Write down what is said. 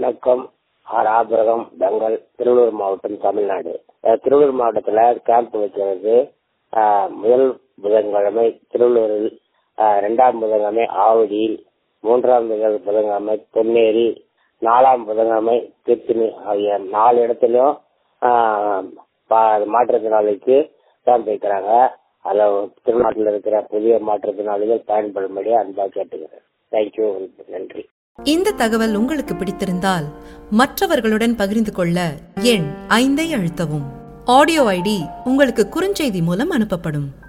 வணக்கம் ஆர் ஆபிரகம் பெங்கல் திருவள்ளூர் மாவட்டம் தமிழ்நாடு அஹ் திருவள்ளூர் மாவட்டத்துல கேம்ப் வைக்கிறது அஹ், முதல் புதன்கிழமை திருவள்ளூரில் அஹ், இரண்டாம் புதன்கிழமை ஆவடியில் மூன்றாம் புதன் புதன்கிழமை பொன்னேரி நாலாம் புதன்கிழமை திருத்தணி ஆகிய நாலு இடத்துலயும் அஹ், பா- மாற்றுத்திறனாளிக்கு கேம்ப் வைக்கிறாங்க அதுல திருநாட்டில் இருக்கிற புதிய மாற்றுத்திறனாளிகள் பயன்படும்படி அன்பா கேட்டுக்கிறேன் தேங்க்யூ நன்றி இந்த தகவல் உங்களுக்கு பிடித்திருந்தால் மற்றவர்களுடன் பகிர்ந்து கொள்ள எண் ஐந்தை அழுத்தவும் ஆடியோ ஐடி உங்களுக்கு குறுஞ்செய்தி மூலம் அனுப்பப்படும்